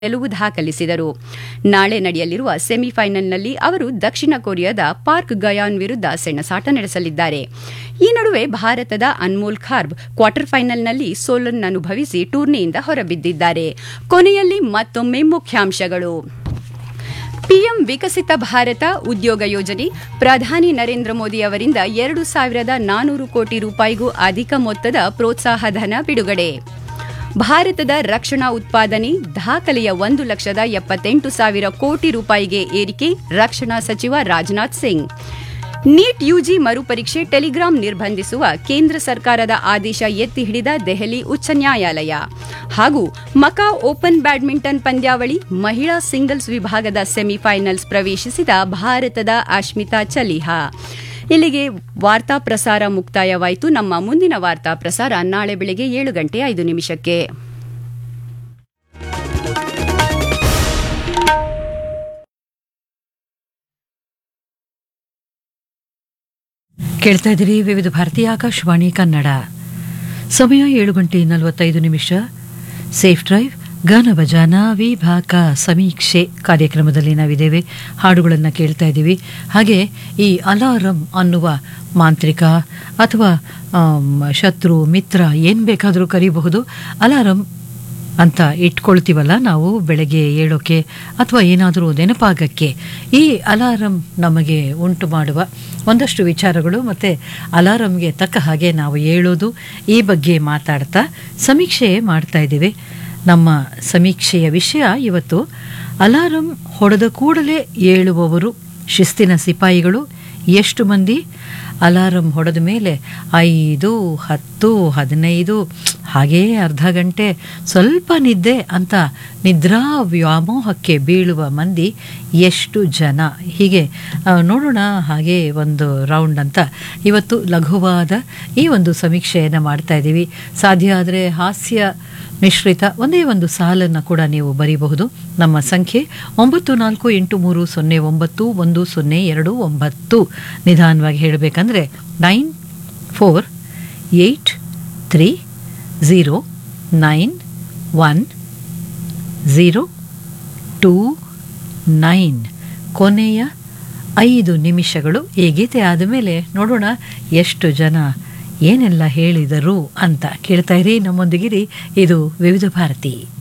ಗೆಲುವು ದಾಖಲಿಸಿದರು ನಾಳೆ ನಡೆಯಲಿರುವ ಸೆಮಿಫೈನಲ್ನಲ್ಲಿ ಅವರು ದಕ್ಷಿಣ ಕೊರಿಯಾದ ಪಾರ್ಕ್ ಗಯಾನ್ ವಿರುದ್ಧ ಸೆಣಸಾಟ ನಡೆಸಲಿದ್ದಾರೆ ಈ ನಡುವೆ ಭಾರತದ ಅನ್ಮೋಲ್ ಖಾರ್ಬ್ ಕ್ವಾರ್ಟರ್ ಫೈನಲ್ನಲ್ಲಿ ಸೋಲನ್ನನುಭವಿಸಿ ಟೂರ್ನಿಯಿಂದ ಹೊರಬಿದ್ದಿದ್ದಾರೆ ಕೊನೆಯಲ್ಲಿ ಮತ್ತೊಮ್ಮೆ ಮುಖ್ಯಾಂಶಗಳು ಪಿಎಂ ವಿಕಸಿತ ಭಾರತ ಉದ್ಯೋಗ ಯೋಜನೆ ಪ್ರಧಾನಿ ನರೇಂದ್ರ ಮೋದಿ ಅವರಿಂದ ಎರಡು ಸಾವಿರದ ನಾನೂರು ಕೋಟಿ ರೂಪಾಯಿಗೂ ಅಧಿಕ ಮೊತ್ತದ ಪ್ರೋತ್ಸಾಹ ಧನ ಬಿಡುಗಡೆ ಭಾರತದ ರಕ್ಷಣಾ ಉತ್ಪಾದನೆ ದಾಖಲೆಯ ಒಂದು ಲಕ್ಷದ ಎಪ್ಪತ್ತೆಂಟು ಸಾವಿರ ಕೋಟಿ ರೂಪಾಯಿಗೆ ಏರಿಕೆ ರಕ್ಷಣಾ ಸಚಿವ ರಾಜನಾಥ್ ಸಿಂಗ್ ನೀಟ್ ಯುಜಿ ಮರುಪರೀಕ್ಷೆ ಟೆಲಿಗ್ರಾಂ ನಿರ್ಬಂಧಿಸುವ ಕೇಂದ್ರ ಸರ್ಕಾರದ ಆದೇಶ ಎತ್ತಿ ಹಿಡಿದ ದೆಹಲಿ ಉಚ್ಚ ನ್ಯಾಯಾಲಯ ಹಾಗೂ ಮಕಾ ಓಪನ್ ಬ್ಯಾಡ್ಮಿಂಟನ್ ಪಂದ್ಯಾವಳಿ ಮಹಿಳಾ ಸಿಂಗಲ್ಸ್ ವಿಭಾಗದ ಸೆಮಿಫೈನಲ್ಸ್ ಪ್ರವೇಶಿಸಿದ ಭಾರತದ ಅಶ್ಮಿತಾ ಚಲಿಹಾ ಇಲ್ಲಿಗೆ ವಾರ್ತಾ ಪ್ರಸಾರ ಮುಕ್ತಾಯವಾಯಿತು ನಮ್ಮ ಮುಂದಿನ ವಾರ್ತಾ ಪ್ರಸಾರ ನಾಳೆ ಬೆಳಗ್ಗೆ ಏಳು ಗಂಟೆ ಐದು ನಿಮಿಷಕ್ಕೆ ಕೇಳ್ತಾ ಇದ್ದೀರಿ ವಿವಿಧ ಭಾರತೀಯ ಆಕಾಶವಾಣಿ ಕನ್ನಡ ಸಮಯ ಏಳು ಗಂಟೆ ನಲವತ್ತೈದು ನಿಮಿಷ ಸೇಫ್ ಡ್ರೈವ್ ಗಾನ ಭಜಾನ ವಿಭಾಗ ಸಮೀಕ್ಷೆ ಕಾರ್ಯಕ್ರಮದಲ್ಲಿ ನಾವಿದ್ದೇವೆ ಹಾಡುಗಳನ್ನು ಕೇಳ್ತಾ ಇದ್ದೀವಿ ಹಾಗೆ ಈ ಅಲಾರಂ ಅನ್ನುವ ಮಾಂತ್ರಿಕ ಅಥವಾ ಆಮ್, ಶತ್ರು ಮಿತ್ರ ಏನು ಬೇಕಾದರೂ ಕರೀಬಹುದು ಅಲಾರಂ ಅಂತ ಇಟ್ಕೊಳ್ತೀವಲ್ಲ ನಾವು ಬೆಳಗ್ಗೆ ಏಳೋಕೆ ಅಥವಾ ಏನಾದರೂ ನೆನಪಾಗಕ್ಕೆ ಈ ಅಲಾರಂ ನಮಗೆ ಉಂಟು ಮಾಡುವ ಒಂದಷ್ಟು ವಿಚಾರಗಳು ಮತ್ತು ಅಲಾರಂಗೆ ತಕ್ಕ ಹಾಗೆ ನಾವು ಏಳೋದು ಈ ಬಗ್ಗೆ ಮಾತಾಡ್ತಾ ಸಮೀಕ್ಷೆ ಮಾಡ್ತಾ ಇದ್ದೀವಿ ನಮ್ಮ ಸಮೀಕ್ಷೆಯ ವಿಷಯ ಇವತ್ತು ಅಲಾರಂ ಹೊಡೆದ ಕೂಡಲೇ ಏಳುವವರು ಶಿಸ್ತಿನ ಸಿಪಾಯಿಗಳು ಎಷ್ಟು ಮಂದಿ ಅಲಾರಂ ಹೊಡೆದ ಮೇಲೆ ಐದು ಹತ್ತು ಹದಿನೈದು ಹಾಗೇ ಅರ್ಧ ಗಂಟೆ ಸ್ವಲ್ಪ ನಿದ್ದೆ ಅಂತ ನಿದ್ರಾ ವ್ಯಾಮೋಹಕ್ಕೆ ಬೀಳುವ ಮಂದಿ ಎಷ್ಟು ಜನ ಹೀಗೆ ಆ, ನೋಡೋಣ ಹಾಗೆ ಒಂದು ರೌಂಡ್ ಅಂತ ಇವತ್ತು ಲಘುವಾದ ಈ ಒಂದು ಸಮೀಕ್ಷೆಯನ್ನು ಮಾಡ್ತಾ ಇದ್ದೀವಿ ಸಾಧ್ಯ ಆದರೆ ಹಾಸ್ಯ ಮಿಶ್ರಿತ ಒಂದೇ ಒಂದು ಸಾಲನ್ನು ಕೂಡ ನೀವು ಬರೀಬಹುದು ನಮ್ಮ ಸಂಖ್ಯೆ ಒಂಬತ್ತು ನಾಲ್ಕು ಎಂಟು ಮೂರು ಸೊನ್ನೆ ಒಂಬತ್ತು ಒಂದು ಸೊನ್ನೆ ಎರಡು ಒಂಬತ್ತು ನಿಧಾನವಾಗಿ ಹೇಳಬೇಕಂದ್ರೆ nine four eight three zero nine one zero two nine ಕೊನೆಯ ಐದು ನಿಮಿಷಗಳು ಈ ಗೀತೆ ಆದಮೇಲೆ ನೋಡೋಣ ಎಷ್ಟು ಜನ ಏನೆಲ್ಲ ಹೇಳಿದರು ಅಂತ ಕೇಳ್ತಾ ಇರಿ ನಮ್ಮೊಂದಿಗಿರಿ ಇದು ವಿವಿಧ ಭಾರತಿ